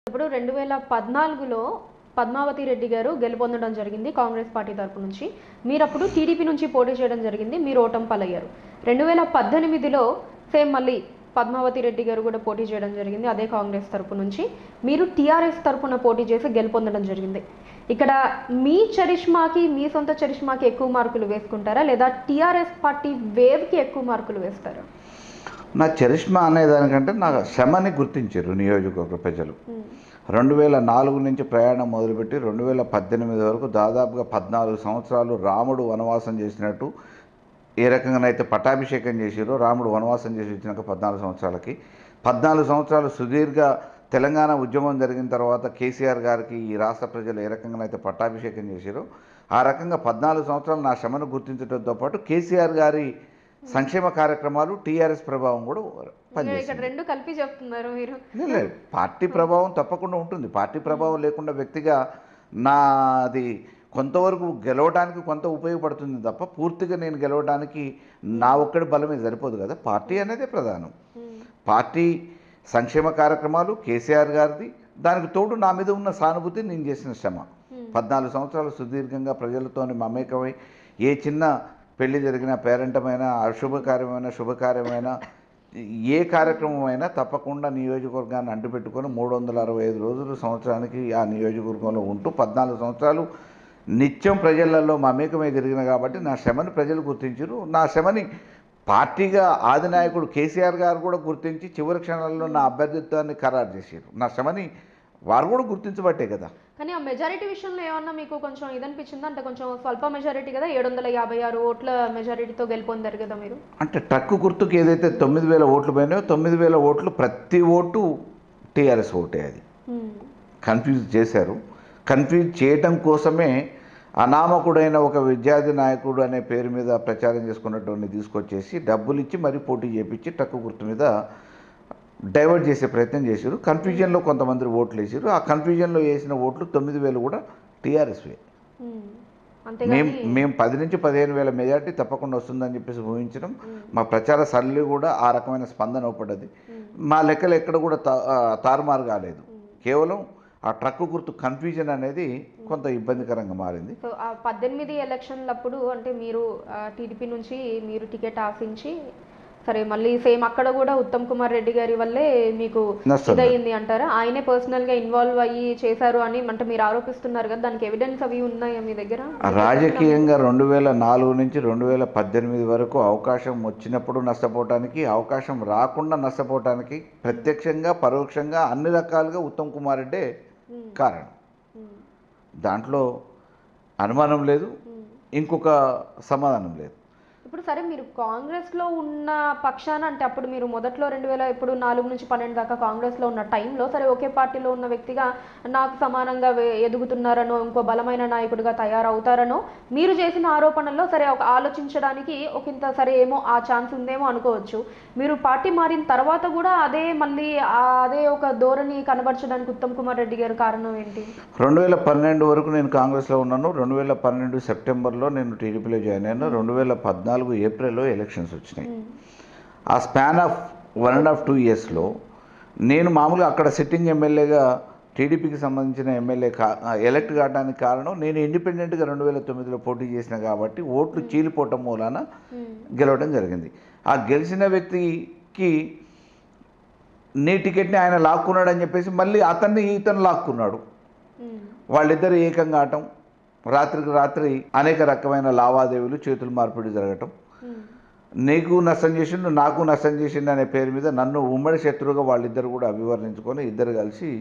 ఇప్పుడు రెండు వేల పద్నాలుగులో పద్మావతి రెడ్డి గారు గెలుపొందడం జరిగింది కాంగ్రెస్ పార్టీ తరపు నుంచి మీరు అప్పుడు టీడీపీ నుంచి పోటీ చేయడం జరిగింది మీరు ఓటమి పాలయ్యారు రెండు వేల పద్దెనిమిదిలో సేమ్ మళ్ళీ పద్మావతి రెడ్డి గారు కూడా పోటీ చేయడం జరిగింది అదే కాంగ్రెస్ తరపు నుంచి మీరు టీఆర్ఎస్ తరపున పోటీ చేసి గెలుపొందడం జరిగింది ఇక్కడ మీ చరిష్మాకి మీ సొంత చరిష్మాకి ఎక్కువ మార్కులు వేసుకుంటారా లేదా టీఆర్ఎస్ పార్టీ వేవ్కి ఎక్కువ మార్కులు వేస్తారా నా చరిష్మా అనేదానికంటే నా శ్రమని గుర్తించారు నియోజకవర్గ ప్రజలు రెండు వేల నాలుగు నుంచి ప్రయాణం మొదలుపెట్టి రెండు వేల పద్దెనిమిది వరకు దాదాపుగా పద్నాలుగు సంవత్సరాలు రాముడు వనవాసం చేసినట్టు ఏ రకంగానైతే పట్టాభిషేకం చేసిరో రాముడు వనవాసం చేసి వచ్చినాక పద్నాలుగు సంవత్సరాలకి పద్నాలుగు సంవత్సరాలు సుదీర్ఘ తెలంగాణ ఉద్యమం జరిగిన తర్వాత కేసీఆర్ గారికి ఈ రాష్ట్ర ప్రజలు ఏ రకంగానైతే పట్టాభిషేకం చేసిరో ఆ రకంగా పద్నాలుగు సంవత్సరాలు నా శ్రమను గుర్తించడంతో పాటు కేసీఆర్ గారి సంక్షేమ కార్యక్రమాలు టీఆర్ఎస్ ప్రభావం కూడా ఇక్కడ పనిచేసింది రెండు కలిపి చెప్తున్నారు మీరు లేదు, లేదు పార్టీ ప్రభావం తప్పకుండా ఉంటుంది పార్టీ ప్రభావం లేకుండా వ్యక్తిగా నాది కొంతవరకు గెలవడానికి కొంత ఉపయోగపడుతుంది తప్ప పూర్తిగా నేను గెలవడానికి నా ఒక్కడి బలమే సరిపోదు కదా పార్టీ అనేదే ప్రధానం పార్టీ సంక్షేమ కార్యక్రమాలు కేసీఆర్ గారిది దానికి తోడు నా మీద ఉన్న సానుభూతి నేను చేసిన శ్రమ పద్నాలుగు సంవత్సరాలు సుదీర్ఘంగా ప్రజలతో మమేకమై ఏ చిన్న పెళ్లి జరిగిన పేరెంటమైన అశుభకార్యమైన శుభకార్యమైన ఏ కార్యక్రమం అయినా తప్పకుండా నియోజకవర్గాన్ని అంటుపెట్టుకొని మూడు వందల అరవై ఐదు రోజులు సంవత్సరానికి ఆ నియోజకవర్గంలో ఉంటూ పద్నాలుగు సంవత్సరాలు నిత్యం ప్రజలలో మమేకమై తిరిగిన కాబట్టి నా శ్రమని ప్రజలు గుర్తించారు నా శ్రమని పార్టీగా ఆదినాయకుడు కేసీఆర్ గారు కూడా గుర్తించి చివరి క్షణాల్లో నా అభ్యర్థిత్వాన్ని ఖరారు చేశారు నా శ్రమని వారు కూడా గుర్తించబట్టే కదా కానీ ఆ మెజారిటీ విషయంలో ఏమన్నా మీకు కొంచెం ఇదనిపించిందా అంటే కొంచెం స్వల్ప మెజారిటీ కదా ఏడు వందల యాభై ఆరు ఓట్ల మెజారిటీతో గెలుపొందారు కదా మీరు అంటే ట్రక్ గుర్తుకు ఏదైతే తొమ్మిది వేల ఓట్లు పోయినాయో తొమ్మిది వేల ఓట్లు ప్రతి ఓటు టీఆర్ఎస్ ఓటే అది కన్ఫ్యూజ్ చేశారు కన్ఫ్యూజ్ చేయటం కోసమే అనామకుడైన ఒక విద్యార్థి నాయకుడు అనే పేరు మీద ప్రచారం చేసుకున్నటువంటి తీసుకొచ్చేసి డబ్బులు ఇచ్చి మరీ పోటీ చేపించి ట్రక్ గుర్తు మీద డైవర్ట్ చేసే ప్రయత్నం చేశారు కన్ఫ్యూజన్లో కొంతమంది ఓట్లు వేసారు ఆ కన్ఫ్యూజన్లో వేసిన ఓట్లు తొమ్మిది వేలు కూడా టీఆర్ఎస్వే మ్మ్. మేము అంతేగాని మేము పది నుంచి పదిహేను వేల మెజార్టీ తప్పకుండా వస్తుందని చెప్పేసి ఊహించడం మా ప్రచార సరళి కూడా ఆ రకమైన స్పందన ఇవ్వబడ్డది మా లెక్కలు ఎక్కడ కూడా తా- ఆ, తారుమారు కాలేదు కేవలం ఆ ట్రక్ గుర్తు కన్ఫ్యూజన్ అనేది కొంత ఇబ్బందికరంగా మారింది సో ఆ పద్దెనిమిది ఎలక్షన్లప్పుడు అంటే మీరు టీడీపీ నుంచి మీరు టికెట్ ఆశించి సరే మళ్ళీ సేమ్ అక్కడ కూడా ఉత్తమ్ కుమార్ రెడ్డి గారి వల్లే మీకు నష్టం ఇదయింది అంటారా ఆయనే పర్సనల్ గా ఇన్వాల్వ్ అయ్యి చేశారు అని అంటే మీరు ఆరోపిస్తున్నారు కదా దానికి ఎవిడెన్స్ అవి ఉన్నాయా మీ దగ్గర రాజకీయంగా రెండు వేల నాలుగు నుంచి రెండు వేల పద్దెనిమిది వరకు అవకాశం వచ్చినప్పుడు నష్టపోవటానికి అవకాశం రాకుండా నష్టపోవటానికి ప్రత్యక్షంగా పరోక్షంగా అన్ని రకాలుగా ఉత్తమ్ కుమార్ రెడ్డే కారణం మ్మ్. దాంట్లో అనుమానం లేదు ఇంకొక సమాధానం లేదు ఇప్పుడు సరే మీరు కాంగ్రెస్ లో ఉన్న పక్షాన అంటే అప్పుడు మీరు మొదట్లో రెండు వేల ఇప్పుడు నాలుగు నుంచి పన్నెండు దాకా కాంగ్రెస్ లో ఉన్న టైంలో సరే ఒకే పార్టీలో ఉన్న వ్యక్తిగా నాకు సమానంగా వే- ఎదుగుతున్నారనో ఇంకో బలమైన నాయకుడిగా తయారవుతారనో మీరు చేసిన ఆరోపణల్లో సరే ఒక ఆలోచించడానికి ఒక ఇంత సరే ఏమో ఆ ఛాన్స్ ఉందేమో అనుకోవచ్చు మీరు పార్టీ మారిన తర్వాత కూడా అదే మళ్ళీ ఆ అదే ఒక ధోరణి కనబరచడానికి ఉత్తమ్ కుమార్ రెడ్డి గారు కారణం ఏంటి రెండు వేల పన్నెండు వరకు నేను కాంగ్రెస్లో ఉన్నాను రెండు వేల పన్నెండు సెప్టెంబర్లో నేను టీడీపీలో జాయిన్ అయ్యాను రెండు వేల పద్నాలుగు ఏప్రిల్లో ఎలక్షన్స్ వచ్చినాయి ఆ span of one and half two ఇయర్స్లో నేను మామూలుగా అక్కడ సిట్టింగ్ ఎమ్మెల్యేగా టీడీపీకి సంబంధించిన ఎమ్మెల్యే కా ఎలక్ట్ కావడానికి కారణం నేను ఇండిపెండెంట్గా రెండు వేల తొమ్మిదిలో పోటీ చేసిన కాబట్టి ఓట్లు చీలిపోవటం మూలాన గెలవడం జరిగింది ఆ గెలిచిన వ్యక్తికి నీ టికెట్ని ఆయన లాక్కున్నాడు అని చెప్పేసి మళ్ళీ అతన్ని ఇతను లాక్కున్నాడు మ్మ్. వాళ్ళిద్దరు ఏకంగా ఆటం రాత్రికి రాత్రి అనేక రకమైన లావాదేవీలు చేతులు మార్పిడి జరగటం మ్మ్. నీకు నష్టం చేసిండు నాకు నష్టం చేసిండు అనే పేరు మీద నన్ను ఉమ్మడి శత్రువుగా వాళ్ళిద్దరు కూడా అభివర్ణించుకొని ఇద్దరు కలిసి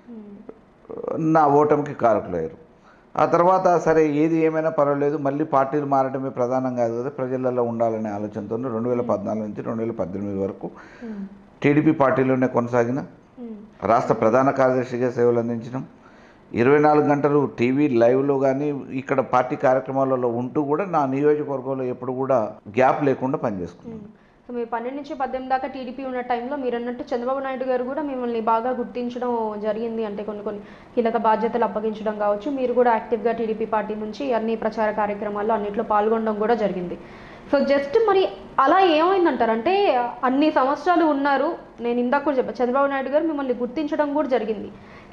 మ్మ్. నా ఓటమికి కారకులయ్యారు ఆ తర్వాత సరే ఏది ఏమైనా పర్వాలేదు మళ్ళీ పార్టీలు మారడమే ప్రధానం కాదు కదా ప్రజలలో ఉండాలనే ఆలోచనతో రెండు వేల పద్నాలుగు నుంచి రెండు వేల పద్దెనిమిది వరకు మ్మ్. టీడీపీ పార్టీలోనే కొనసాగిన మ్మ్. రాష్ట్ర ప్రధాన కార్యదర్శిగా సేవలు అందించడం ఇరవై నాలుగు గంటలు టీవీ లైవ్లో కానీ ఇక్కడ పార్టీ కార్యక్రమాలలో ఉంటూ కూడా నా నియోజకవర్గంలో ఎప్పుడు కూడా గ్యాప్ లేకుండా పనిచేసుకున్నాను సో మీరు పన్నెండు నుంచి పద్దెనిమిది దాకా టీడీపీ ఉన్న టైంలో మీరు అన్నట్టు చంద్రబాబు నాయుడు గారు కూడా మిమ్మల్ని బాగా గుర్తించడం జరిగింది అంటే కొన్ని కొన్ని కీలక బాధ్యతలు అప్పగించడం కావచ్చు మీరు కూడా యాక్టివ్గా టీడీపీ పార్టీ నుంచి అన్ని ప్రచార కార్యక్రమాల్లో అన్నిట్లో పాల్గొనడం కూడా జరిగింది సో జస్ట్ మరి అలా ఏమైందంటారు అంటే అన్ని సంవత్సరాలు ఉన్నారు నేను ఇందాక కూడా చెప్పాను చంద్రబాబు నాయుడు గారు మిమ్మల్ని గుర్తించడం కూడా జరిగింది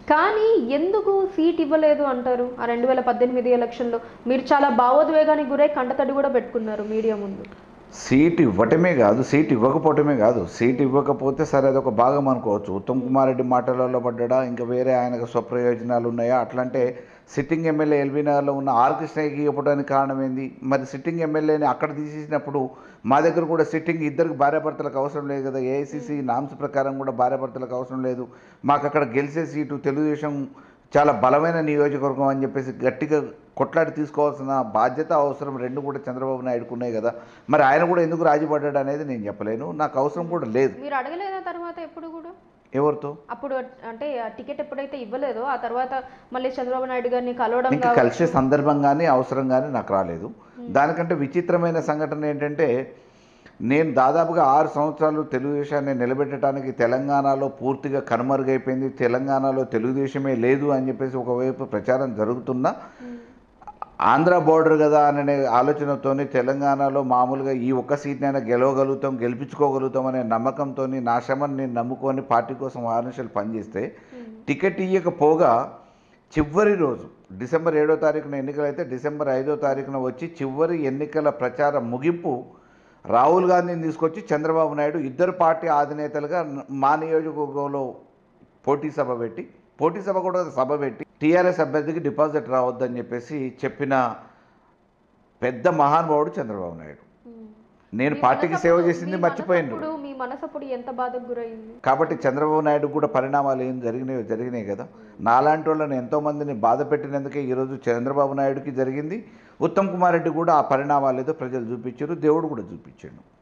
కానీ ఎందుకు సీట్ ఇవ్వలేదు అంటారు ఆ రెండు వేల పద్దెనిమిది ఎలక్షన్లో మీరు చాలా భావోద్వేగానికి గురై కంటతడి కూడా పెట్టుకున్నారు మీడియా ముందు సీట్ ఇవ్వటమే కాదు సీట్ ఇవ్వకపోవటమే కాదు సీట్ ఇవ్వకపోతే సరే అదొక భాగం అనుకోవచ్చు ఉత్తమ్ కుమార్ రెడ్డి మాటలలో పడ్డా ఇంకా వేరే ఆయనకు స్వప్రయోజనాలు ఉన్నాయా అట్లంటే సిట్టింగ్ ఎమ్మెల్యే ఎల్బీనగర్లో ఉన్న ఆర్ కృష్ణయ్యకి ఇవ్వడానికి కారణం ఏంది మరి సిట్టింగ్ ఎమ్మెల్యేని అక్కడ తీసేసినప్పుడు మా దగ్గర కూడా సిట్టింగ్ ఇద్దరికి భార్యాభర్తలకు అవసరం లేదు కదా ఏఐసిసి నామ్స్ ప్రకారం కూడా భార్యాభర్తలకు అవసరం లేదు మాకు అక్కడ గెలిచే సీటు తెలుగుదేశం చాలా బలమైన నియోజకవర్గం అని చెప్పేసి గట్టిగా కొట్లాడి తీసుకోవాల్సిన బాధ్యత అవసరం రెండు కూడా చంద్రబాబు నాయుడుకు ఉన్నాయి కదా మరి ఆయన కూడా ఎందుకు రాజీపడ్డాడు అనేది నేను చెప్పలేను నాకు అవసరం కూడా లేదు మీరు అడగలేదా తర్వాత ఎప్పుడు కూడా ఎవరితో అప్పుడు అంటే ఆ టికెట్ ఎప్పుడైతే ఇవ్వలేదో ఆ తర్వాత మళ్ళీ చంద్రబాబు నాయుడు గారిని కలవడం ఇంకా కావచ్చు. కలిసే సందర్భం కానీ అవసరం కానీ నాకు రాలేదు దానికంటే విచిత్రమైన సంఘటన ఏంటంటే నేను దాదాపుగా ఆరు సంవత్సరాలు తెలుగుదేశాన్ని నిలబెట్టడానికి తెలంగాణలో పూర్తిగా కనుమరుగైపోయింది తెలంగాణలో తెలుగుదేశమే లేదు అని చెప్పేసి ఒకవైపు ప్రచారం జరుగుతున్నా ఉమ్. ఆంధ్ర బోర్డర్ కదా అనే ఆలోచనతోని తెలంగాణలో మామూలుగా ఈ ఒక్క సీట్నైనా గెలవగలుగుతాం గెలిపించుకోగలుగుతాం అనే నమ్మకంతో నా శ్రమను నేను నమ్ముకొని పార్టీ కోసం ఆరునిషాలు పనిచేస్తే ఉమ్. టికెట్ ఇవ్వకపోగా చివరి రోజు డిసెంబర్ ఏడో తారీఖున ఎన్నికలైతే డిసెంబర్ ఐదో తారీఖున వచ్చి చివరి ఎన్నికల ప్రచార ముగింపు రాహుల్ గాంధీని తీసుకొచ్చి చంద్రబాబు నాయుడు ఇద్దరు పార్టీ అధినేతలుగా మా నియోజకవర్గంలో పోటీ సభ పెట్టి పోటీ సభ కూడా సభ పెట్టి టీఆర్ఎస్ అభ్యర్థికి డిపాజిట్ రావద్దని చెప్పేసి చెప్పిన పెద్ద మహానుభావుడు చంద్రబాబు నాయుడు ఉమ్. నేను మీ పార్టీకి మనసు సేవ అప్పుడు- చేసింది మీ మర్చిపోయిండు మనసు అప్పుడు- మీ మనసు అప్పుడు ఎంత బాధకు గురైంది కాబట్టి చంద్రబాబు నాయుడు కూడా పరిణామాలు ఏం జరిగినాయో జరిగినాయి కదా నాలాంటి వాళ్ళని ఎంతోమందిని బాధ పెట్టినందుకే ఈరోజు చంద్రబాబు నాయుడుకి జరిగింది ఉత్తమ్ కుమార్ రెడ్డి కూడా ఆ పరిణామాలు ఏదో ప్రజలు చూపించారు దేవుడు కూడా చూపించాడు